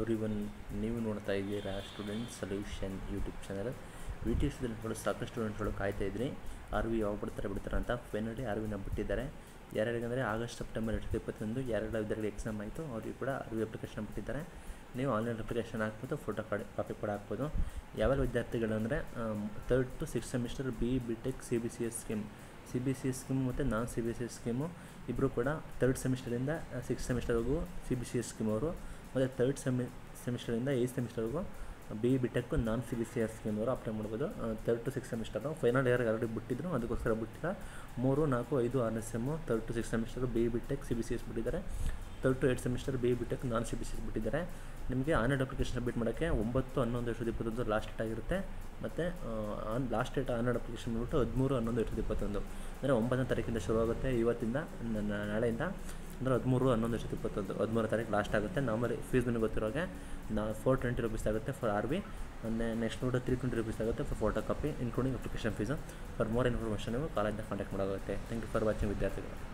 every one ನೀವು ನೋಡ್ತಾ ಇದ್ದೀರಾ student solution YouTube channel V T ಸ್ಟೂಡೆಂಟ್ಗಳು ಸಾಕಷ್ಟು ಸ್ಟೂಡೆಂಟ್ಗಳು ಕಾಯ್ತಾ ಇದ್ರಿ ಆರ್ ವಿ ಯಾವಾಗ ಬಿಡ್ತಾರೆ ಬಿಡ್ತಾರೆ ಅಂತ ಫೈನಲಿ ಆರ್ ವಿನ ಬಿಟ್ಟಿದ್ದಾರೆ ಯಾರ್ಯಾರಿಗಂದರೆ ಆಗಸ್ಟ್ ಸೆಪ್ಟೆಂಬರ್ ಎರಡು ಸಾವಿರದ ಇಪ್ಪತ್ತೊಂದು ಯಾರೆಲ್ಲ ವಿದ್ಯಾರ್ಥಿಗಳು ಎಕ್ಸಾಮ್ ಆಯಿತು ಅವ್ರಿಗೆ ಕೂಡ ಆರ್ ವಿ ಅಪ್ಲಿಕೇಶನ್ ಬಿಟ್ಟಿದ್ದಾರೆ ನೀವು ಆನ್ಲೈನ್ ಅಪ್ಲಿಕೇಶನ್ ಹಾಕ್ಬೋದು ಫೋಟೋ ಕಾಡಿ ಕಾಪಿ ಕೂಡ ಹಾಕ್ಬೋದು ಯಾವೆಲ್ಲ ವಿದ್ಯಾರ್ಥಿಗಳು ಅಂದರೆ third to six semester B B tech C B C S scheme C B C S scheme ಮತ್ತು non C B C S scheme ಇಬ್ಬರು ಕೂಡ ತರ್ಡ್ ಸೆಮಿಸ್ಟರಿಂದ ಸಿಕ್ಸ್ ಸೆಮಿಸ್ಟರ್ವರೆಗೂ C B C S scheme ಅವರು ಮತ್ತು ತರ್ಡ್ ಸೆಮಿ ಸೆಮಿಸ್ಟರಿಂದ eight ಸೆಮಿಸ್ಟರ್ವರೆಗೂ B B tech non C B C S scheme ಅವರು ಅಪ್ಲೈ ಮಾಡ್ಬೋದು third to six semester final year already ಬಿಟ್ಟಿದ್ರು ಅದಕ್ಕೋಸ್ಕರ ಬಿಟ್ಟಿಲ್ಲ ಮೂರು ನಾಲ್ಕು ಐದು ಆರನೇ sem third to six semester B B tech C B C S ಬಿಟ್ಟಿದ್ದಾರೆ third to eight semester B B tech non C B C S ಬಿಟ್ಟಿದ್ದಾರೆ ನಿಮಗೆ ಆನ್ಲೈನ್ ಅಪ್ಲಿಕೇಶನ್ ಸಬ್ಮಿಟ್ ಮಾಡೋಕ್ಕೆ ಒಂಬತ್ತು ಹನ್ನೊಂದು ಎರಡು ಸಾವಿರದ ಇಪ್ಪತ್ತೊಂದು ಲಾಸ್ಟ್ ಡೇಟ್ ಆಗಿರುತ್ತೆ ಮತ್ತು on last date online application ಬಂದ್ಬಿಟ್ಟು ಹದಿಮೂರು ಹನ್ನೊಂದು ಎರಡು ಸಾವಿರದ ಇಪ್ಪತ್ತೊಂದು ಅಂದರೆ ಒಂಬತ್ತನೇ ತಾರೀಕಿಂದ ಶುರುವಾಗುತ್ತೆ ಇವತ್ತಿಂದ ನ- ನ- ನಾಳೆಯಿಂದ ಅಂದರೆ ಹದಿಮೂರು ಹನ್ನೊಂದು ಎರಡು ಸಾವಿರದ ಇಪ್ಪತ್ತೊಂದು ಹದಿಮೂರು ತಾರೀಕು ಲಾಸ್ಟ್ ಆಗುತ್ತೆ ನಾರ್ಮಲಿ ಫೀಸ್ ನಿಮಗೆ ಗೊತ್ತಿರೋಗೆ ನಾ ಫೋರ್ ಟ್ವೆಂಟಿ ರುಪೀಸ್ ಆಗುತ್ತೆ ಫಾರ್ ಆರ್ ಬಿ ಅಂದರೆ ನೆಕ್ಸ್ಟ್ ನೋಡು ತ್ರೀ ಟ್ವೆಂಟಿ ರುಪೀಸ್ ಆಗುತ್ತೆ for photo copy including application fees for more information ನೀವು ಕಾಲೇಜಿಂದ ಕಾಂಟ್ಯಾಕ್ಟ್ ಮಾಡೋಗುತ್ತೆ ಥ್ಯಾಂಕ್ ಯು ಫಾರ್ ವಾಚಿಂಗ್ ವಿದ್ಯಾರ್ಥಿಗಳು